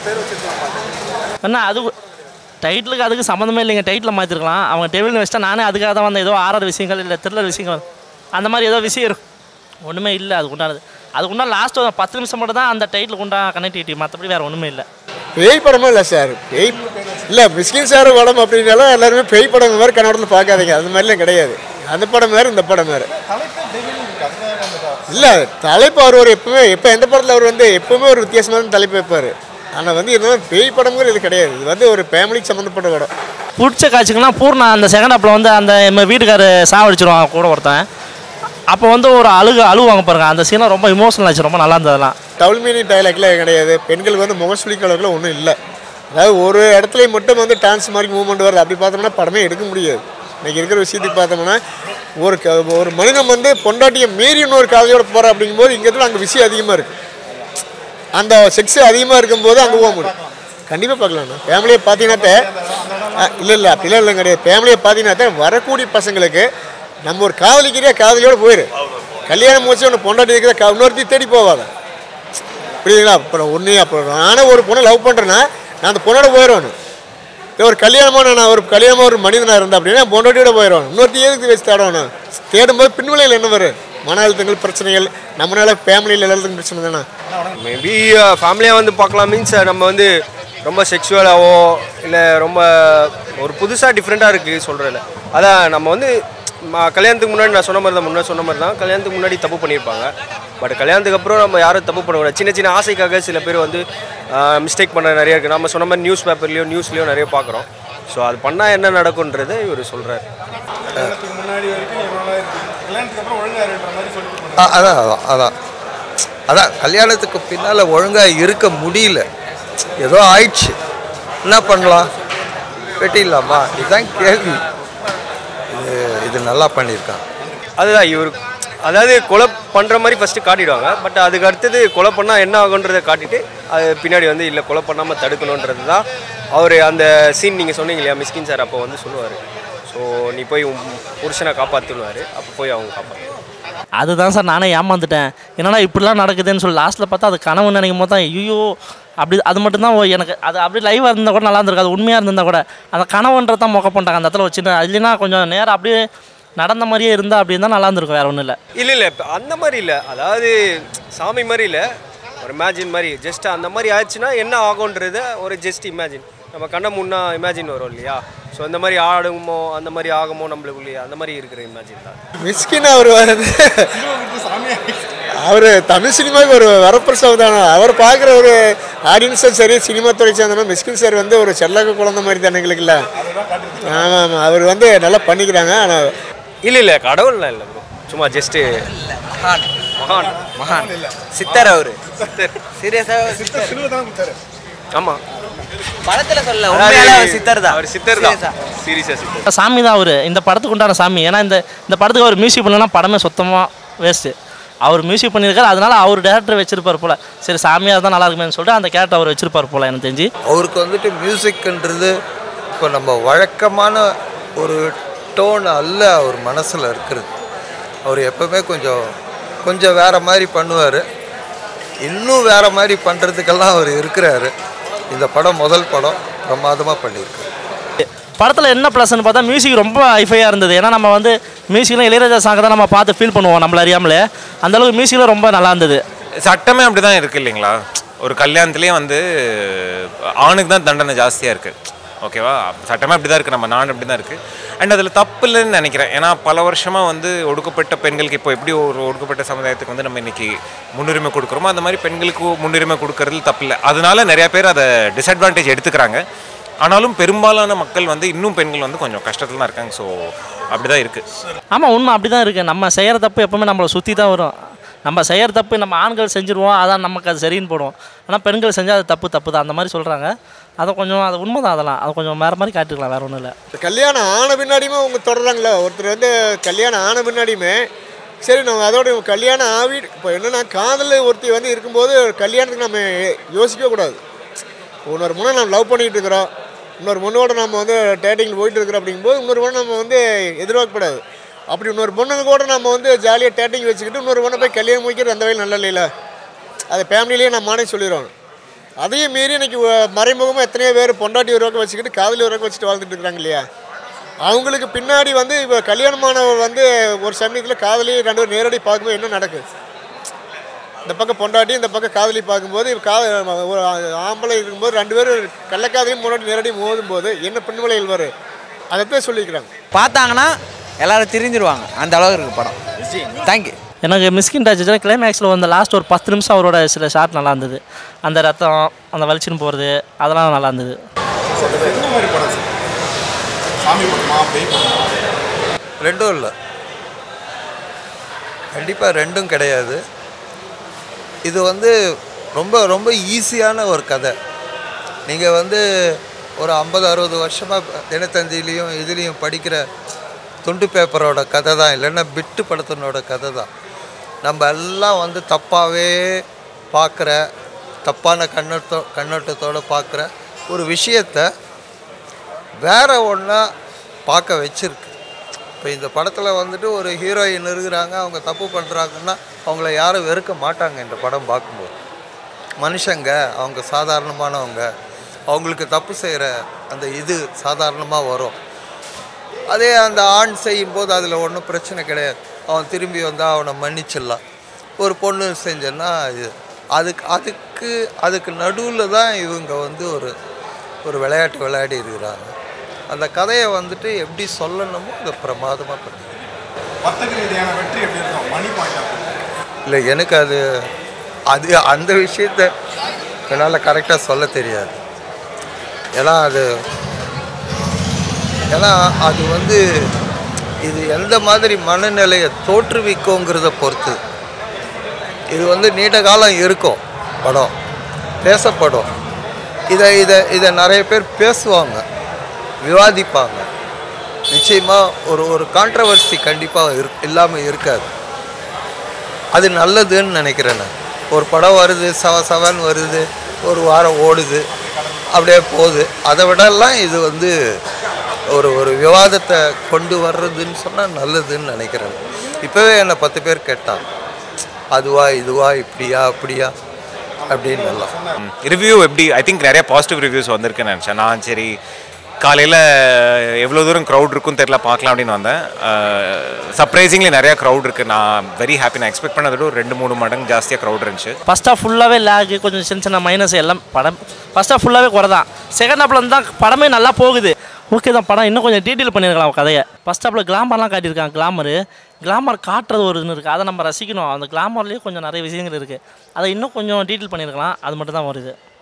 என்ன அது டைட்டிலுக்கு அதுக்கு சம்மந்தமே இல்லைங்க டைட்டில் மாற்றிருக்கலாம் அவங்க டெபிள்னு வச்சுட்டா நானே அதுக்காக தான் வந்தேன் ஏதோ ஆறாறு விஷயங்கள் இல்லை த்ரில்லர் விஷயங்கள் அந்த மாதிரி ஏதோ விஷயம் இருக்கும் ஒன்றுமே இல்லை அதுக்கு உண்டானது அதுக்கு உண்டான லாஸ்ட் ஒரு பத்து நிமிஷம் மட்டும் தான் அந்த டைட்டிலுக்கு உண்டான கனெக்டிவிட்டி மற்றபடி வேறு ஒன்றுமே இல்லை பேய் படமும் இல்லை சார் பேய் இல்லை மிஸ்கின் சார் படம் அப்படின்னாலும் எல்லாருமே பேய் படம் மாதிரி கன்னடத்தில் பார்க்காதீங்க அது மாதிரிலாம் கிடையாது அந்த படம் வேறு இந்த படம் வேறு இல்லை தலைப்பு அவர் ஒரு எப்பவுமே எப்போ எந்த படத்தில் அவர் வந்து எப்பவுமே ஒரு வித்தியாசமான தலைப்பு வைப்பார் ஆனால் வந்து இது மாதிரி பேய் படம்ங்கிற இது கிடையாது இது வந்து ஒரு ஃபேமிலிக்கு சம்மந்தப்பட்ட படம் பிடிச்ச காட்சிகள்லாம் பூர்ணா அந்த செகண்ட் அப்பில் வந்து அந்த நம்ம வீட்டுக்காரு சாவடிச்சிருவாங்க கூட ஒருத்தன் அப்போ வந்து ஒரு அழுகு அழுவாங்க பாருங்க அந்த சீனை ரொம்ப இமோஷனல் ஆச்சு ரொம்ப நல்லா இருந்ததெல்லாம் டவுல் மீனிங் டைலாக்லாம் கிடையாது பெண்கள் வந்து முகசுலிக்க அளவுக்குல ஒன்றும் இல்லை அதாவது ஒரு இடத்துலையும் மட்டும் வந்து டான்ஸ் மாதிரி மூவ்மெண்ட் வருது அப்படி பார்த்தோம்னா படமே எடுக்க முடியாது இன்னைக்கு இருக்கிற விஷயத்துக்கு பார்த்தோம்னா ஒரு க ஒரு மனிதன் வந்து பொண்டாட்டியை மீறி இன்னொரு காதலியோட போகிற அப்படிங்கும்போது இங்கே அங்கே விஷயம் அதிகமாக இருக்குது அந்த செக்ஸ் அதிகமாக இருக்கும்போது அங்கே போக முடியும் கண்டிப்பாக பார்க்கலாம்ண்ணா ஃபேமிலியை பார்த்தீங்கன்னாத்த இல்லை இல்லை அப்படிலாம் இல்லை கிடையாது ஃபேமிலியை பார்த்தீங்கன்னாத்த வரக்கூடிய பசங்களுக்கு நம்ம ஒரு காதலிக்கிறியா காதலியோட போயிரு கல்யாணம் முடிச்சு ஒன்று பொண்டாட்டி இருக்கிற க- இன்னொருத்தி தேடி போவாத புரியுதுங்களா அப்புறம் ஒன்றே அப்புறம் நானே ஒரு பொண்ணை லவ் பண்ணுறேன்னா நான் அந்த பொண்ணோட போயிடுவேன் இப்போ ஒரு கல்யாணமாக நான் ஒரு கல்யாணமாக ஒரு மனிதனாக இருந்தேன் அப்படின்னா பொண்டாட்டியோட போயிடுவேன் இன்னொருத்தி எதுக்கு வச்சு தேடணும் தேடும்போது பின்விளையில் என்ன வரும் மன அழுத்தங்கள் பிரச்சனைகள் நம்மளால ஃபேமிலியில் எல்லாத்துக்கும் பிரச்சனை தானே மேபி ஃபேமிலியாக வந்து பார்க்கலாம் மீன்ஸ் நம்ம வந்து ரொம்ப செக்ஷுவலாகவோ இல்லை ரொம்ப ஒரு புதுசாக டிஃப்ரெண்ட்டாக இருக்குது சொல்கிறதில்ல அதான் நம்ம வந்து ம- கல்யாணத்துக்கு முன்னாடி நான் சொன்ன மாதிரி தான் முன்னாடி சொன்ன மாதிரி தான் கல்யாணத்துக்கு முன்னாடி தப்பு பண்ணியிருப்பாங்க பட் கல்யாணத்துக்கு அப்புறம் நம்ம யாரும் தப்பு பண்ணக்கூடாது சின்ன சின்ன ஆசைக்காக சில பேர் வந்து மிஸ்டேக் பண்ண நிறைய இருக்குது நம்ம சொன்ன மாதிரி நியூஸ் பேப்பர்லேயோ நியூஸ்லேயோ நிறைய பார்க்குறோம் ஸோ அது பண்ணால் என்ன நடக்குன்றதை இவர் சொல்கிறார் ஆ, அதான் அதான் அதான் அதான் கல்யாணத்துக்கு பின்னால் ஒழுங்காக இருக்க முடியல ஏதோ ஆயிடுச்சு என்ன பண்ணலாம் வெட்டிடலாமா இதுதான் கேள்வி இது இது நல்லா பண்ணியிருக்கான் அதுதான் இவர் அதாவது கொலை பண்ணுற மாதிரி ஃபஸ்ட்டு காட்டிடுவாங்க பட் அதுக்கு அடுத்தது கொலை பண்ணால் என்ன ஆகுன்றதை காட்டிட்டு அது பின்னாடி வந்து இல்லை கொலை பண்ணாமல் தடுக்கணுன்றது தான் அவர் அந்த சீன் நீங்கள் சொன்னீங்க இல்லையா மிஸ்கின் சார் அப்போ வந்து சொல்லுவார் ஸோ நீ போய் உன் புருஷனை காப்பாற்றுனுவார் அப்போ போய் அவங்க காப்பாற்று அதுதான் சார் நானே ஏமாந்துட்டேன் என்னடா இப்படிலாம் நடக்குதுன்னு சொல்லி லாஸ்ட்டில் பார்த்தா அது கனவு நினைக்கும் போது தான் ஐயோ அப்படி அது மட்டும்தான் ஓ, எனக்கு அது அப்படி லைவாக இருந்தால் கூட நல்லா இருந்திருக்கு அது உண்மையாக இருந்திருந்தா கூட அந்த கனவுன்றது தான் மொக்க பண்ணிட்டாங்க அந்த இடத்துல வச்சுட்டு இல்லைன்னா கொஞ்சம் நேரம் அப்படியே நடந்த மாதிரியே இருந்தால் அப்படி இருந்தால் நல்லா இருந்திருக்கும் வேறு ஒன்றும் இல்லை இல்லை இல்லை இப்போ அந்த மாதிரி இல்லை அதாவது சாமி மாதிரி இல்லை ஒரு இமேஜின் மாதிரி ஜஸ்ட் அந்த மாதிரி ஆச்சுன்னா என்ன ஆகுன்றத ஒரு ஜஸ்ட் இமேஜின் நம்ம கண்ணை முன்னா இமேஜின் வரும் இல்லையா ஸோ அந்த மாதிரி ஆடுமோ அந்த மாதிரி ஆகுமோ நம்மளுக்குள்ளேயே அந்த மாதிரி இருக்கிற இமேஜின் தான் மிஸ்கின் அவர் வந்து அவர் தமிழ் சினிமாவுக்கு ஒரு வரப்பிரசவம் தானே அவர் பார்க்குற ஒரு ஆடியன்ஸும் சரி சினிமா துறை சேர்ந்தனா மிஸ்கின் சார் வந்து ஒரு செல்லக்க குழந்தை மாதிரி தானே எங்களுக்குல்ல ஆமாம் ஆமாம் அவர் வந்து நல்லா பண்ணிக்கிறாங்க ஆனால் இல்லை இல்லை கடவுள்லாம் இல்லை ப்ரோ சும்மா ஜஸ்ட்டு மகான் மகான் மகான் சித்தர் அவரு சீரியஸாக ஆமாம் படத்துல சொல்ல சித்தர் தான் அவர் சித்தர் தான் சீரியஸாக சித்தர் சாமி தான் அவர் இந்த படத்துக்கு உண்டான சாமி ஏன்னா இந்த இந்த படத்துக்கு அவர் மியூசிக் பண்ணலன்னா படமே சுத்தமாக வேஸ்ட்டு அவர் மியூசிக் பண்ணியிருக்காரு அதனால அவர் டேரக்டர் வச்சிருப்பார் போல சரி சாமியாக தான் நல்லா இருக்குமேன்னு சொல்லிட்டு அந்த கேரக்டர் அவர் வச்சிருப்பார் போல எனக்கு தெரிஞ்சு அவருக்கு வந்துட்டு மியூசிக்ன்றது இப்போ நம்ம வழக்கமான ஒரு டோன் அல்ல அவர் மனசில் இருக்கிறது அவர் எப்பவுமே கொஞ்சம் கொஞ்சம் வேற மாதிரி பண்ணுவார் இன்னும் வேற மாதிரி பண்ணுறதுக்கெல்லாம் அவர் இருக்கிறாரு இந்த படம் முதல் படம் பிரமாதமாக பண்ணியிருக்காரு படத்தில் என்ன ப்ளஸ்ன்னு பார்த்தா மியூசிக் ரொம்ப ஹைஃபையாக இருந்தது ஏன்னா நம்ம வந்து மியூசிக்லாம் இளையராஜா சாங்கை தான் நம்ம பார்த்து ஃபீல் பண்ணுவோம் நம்மள அறியாமலே அந்த அளவுக்கு மியூசிக்கில் ரொம்ப நல்லா இருந்தது சட்டமே அப்படி தான் இருக்குது இல்லைங்களா ஒரு கல்யாணத்துலேயே வந்து ஆணுக்கு தான் தண்டனை ஜாஸ்தியாக இருக்குது ஓகேவா சட்டமே அப்படி தான் இருக்குது நம்ம நாடு அப்படி தான் இருக்குது அண்ட் அதில் தப்பு இல்லைன்னு நினைக்கிறேன் ஏன்னா பல வருஷமாக வந்து ஒடுக்கப்பட்ட பெண்களுக்கு இப்போ எப்படி ஒரு ஒடுக்கப்பட்ட சமுதாயத்துக்கு வந்து நம்ம இன்னைக்கு முன்னுரிமை கொடுக்குறோமோ அந்த மாதிரி பெண்களுக்கு முன்னுரிமை கொடுக்கறதுல தப்பு இல்லை அதனால நிறைய பேர் அதை டிஸ்அட்வான்டேஜ் எடுத்துக்கிறாங்க ஆனாலும் பெரும்பாலான மக்கள் வந்து இன்னும் பெண்கள் வந்து கொஞ்சம் கஷ்டத்தில் தான் இருக்காங்க ஸோ அப்படி தான் இருக்குது ஆமாம் உண்மை அப்படி தான் இருக்குது நம்ம செய்கிற தப்பு எப்பவுமே நம்மளை சுற்றி தான் வரும் நம்ம செய்கிற தப்பு நம்ம ஆண்கள் செஞ்சுருவோம் அதான் நமக்கு அது சரின்னு போடுவோம் ஆனால் பெண்கள் செஞ்சால் அது தப்பு தப்பு தான் அந்த மாதிரி சொல்கிறாங்க அதை கொஞ்சம் அது உண்மை தான் அதெல்லாம் அது கொஞ்சம் வேறு மாதிரி காட்டிக்கலாம் வேறு ஒன்றும் இல்லை கல்யாணம் ஆன பின்னாடியுமே அவங்க தொடர்றாங்களே ஒருத்தர் வந்து கல்யாணம் ஆன பின்னாடியுமே சரி நம்ம அதோட இவங்க கல்யாணம் ஆகி இப்போ என்னென்னா காதல் ஒருத்தி வந்து இருக்கும்போது கல்யாணத்துக்கு நம்ம யோசிக்கவே கூடாது இன்னொரு முறை நம்ம லவ் பண்ணிகிட்டு இருக்கிறோம் இன்னொரு பொண்ணோட நம்ம வந்து டேட்டிங்கில் போயிட்டு இருக்கிறோம் அப்படிங்கும்போது இன்னொரு பொண்ணு நம்ம வந்து எதிர்பார்க்கக்கூடாது அப்படி இன்னொரு பொண்ணுங்க கூட நம்ம வந்து ஜாலியாக டேட்டிங் வச்சுக்கிட்டு இன்னொரு பொண்ணை போய் கல்யாணம் முடிக்கிறது அந்த வகையில் நல்ல இல்லைல்ல அது ஃபேமிலிலேயே நம்ம மானே சொல்லிடுவோம் அதையும் மீறி இன்னைக்கு வ- மறைமுகமாக எத்தனையோ பேர் பொண்டாட்டி உருவாக்க வச்சுக்கிட்டு காதலி உருவாக்க வச்சுட்டு வாழ்ந்துட்டு இருக்காங்க இல்லையா அவங்களுக்கு பின்னாடி வந்து இப்போ கல்யாணமானவர் வந்து ஒரு சமயத்தில் காதலி ரெண்டு பேரும் நேரடி பார்க்கும்போது என்ன நடக்குது இந்த பக்கம் பொண்டாட்டி இந்த பக்கம் காதலி பார்க்கும்போது இவ கா ஒரு ஆம்பளை இருக்கும்போது ரெண்டு பேரும் கள்ளக்காதலையும் முன்னாடி நேரடி மோதும் போது என்ன பெண் விளைகள் வரும் அதைத்தான் சொல்லிக்கிறாங்க பார்த்தாங்கன்னா எல்லாரும் தெரிஞ்சிருவாங்க அந்த அளவுக்கு இருக்கு படம் தேங்க்யூ எனக்கு மிஸ்கின் டச் கிளைமேக்ஸில் வந்த லாஸ்ட் ஒரு பத்து நிமிஷம் அவரோட சில ஷாட் நல்லா இருந்தது அந்த ரத்தம் அந்த வலிச்சுன்னு போகிறது அதெல்லாம் நல்லா இருந்தது ரெண்டும் இல்லை கண்டிப்பாக ரெண்டும் கிடையாது இது வந்து ரொம்ப ரொம்ப ஈஸியான ஒரு கதை நீங்கள் வந்து ஒரு ஐம்பது அறுபது வருஷமாக தினத்தந்திலையும் இதுலேயும் படிக்கிற துண்டு பேப்பரோட கதை தான் இல்லைன்னா பிட்டு படத்தினோட கதை தான் நம்ம எல்லாம் வந்து தப்பாகவே பார்க்குற தப்பான கண்ணோட்ட கண்ணோட்டத்தோடு பார்க்குற ஒரு விஷயத்தை வேற ஒன்றா பார்க்க வச்சிருக்கு இப்போ இந்த படத்தில் வந்துட்டு ஒரு ஹீரோயின் இருக்கிறாங்க அவங்க தப்பு பண்ணுறாங்கன்னா அவங்கள யாரும் வெறுக்க மாட்டாங்க இந்த படம் பார்க்கும்போது மனுஷங்க அவங்க சாதாரணமானவங்க அவங்களுக்கு தப்பு செய்கிற அந்த இது சாதாரணமாக வரும் அதே அந்த ஆண் செய்யும்போது அதில் ஒன்றும் பிரச்சனை கிடையாது அவன் திரும்பி வந்தால் அவனை மன்னிச்சிடலாம் ஒரு பொண்ணு செஞ்சேன்னா இது அதுக்கு அதுக்கு அதுக்கு நடுவில் தான் இவங்க வந்து ஒரு ஒரு விளையாட்டு விளையாடி இருக்கிறாங்க அந்த கதையை வந்துட்டு எப்படி சொல்லணுமோ அதை பிரமாதமாக பண்ணி வர்த்தக ரீதியான வெற்றி எப்படி இருக்கும் மணி பாயிண்ட் இல்லை எனக்கு அது அது அந்த விஷயத்த என்னால் கரெக்டாக சொல்ல தெரியாது ஏன்னா அது ஏன்னா அது வந்து இது எந்த மாதிரி மனநிலையை தோற்றுவிக்குங்கிறத பொறுத்து இது வந்து நீண்ட காலம் இருக்கும் படம் பேசப்படும் இதை இதை இதை நிறைய பேர் பேசுவாங்க விவாதிப்பாங்க நிச்சயமாக ஒரு ஒரு கான்ட்ரவர்சி கண்டிப்பாக இரு இல்லாமல் இருக்காது அது நல்லதுன்னு நினைக்கிறேன் நான் ஒரு படம் வருது சவ சவன்னு வருது ஒரு வாரம் ஓடுது அப்படியே போகுது அதை விடலாம் இது வந்து ஒரு ஒரு விவாதத்தை கொண்டு வர்றதுன்னு சொன்னால் நல்லதுன்னு நினைக்கிறேன் இப்போவே என்னை பத்து பேர் கேட்டாங்க அதுவா இதுவா இப்படியா அப்படியா அப்படின்னு எல்லாம் ரிவ்யூ எப்படி ஐ திங்க் நிறைய பாசிட்டிவ் ரிவ்யூஸ் வந்திருக்குன்னு நினச்சேன் நான் சரி காலையில் எவ்வளோ தூரம் க்ரௌட் இருக்குன்னு தெரியல பார்க்கலாம் அப்படின்னு வந்தேன் சர்ப்ரைசிங்லி நிறைய க்ரௌட் இருக்குது நான் வெரி ஹாப்பி நான் எக்ஸ்பெக்ட் பண்ணதை விட ஒரு ரெண்டு மூணு மடங்கு ஜாஸ்தியாக க்ரௌட் இருந்துச்சு ஃபஸ்ட் ஹாஃப் ஃபுல்லாகவே லேகு கொஞ்சம் சின்ன சின்ன மைனஸ் எல்லாம் படம் ஃபஸ்ட் ஹாஃப் ஃபுல்லாகவே குறை தான் செகண்ட் ஹாஃப்ல இருந்து தான் படமே நல்லா போகுது ஓகே தான் படம் இன்னும் கொஞ்சம் டீட்டெயில் பண்ணியிருக்கலாம் கதையை ஃபஸ்ட் ஹாஃபில் கிளாமர்லாம் காட்டியிருக்காங்க கிளாமரு கிளாமர் காட்டுறது ஒரு இது இருக்குது அதை நம்ம ரசிக்கணும் அந்த கிளாமர்லேயே கொஞ்சம் நிறைய விஷயங்கள் இருக்குது அதை இன்னும் கொஞ்சம் டீட்டெயில் பண்ணியிருக்கலாம் அது மட்டும் தான் வருது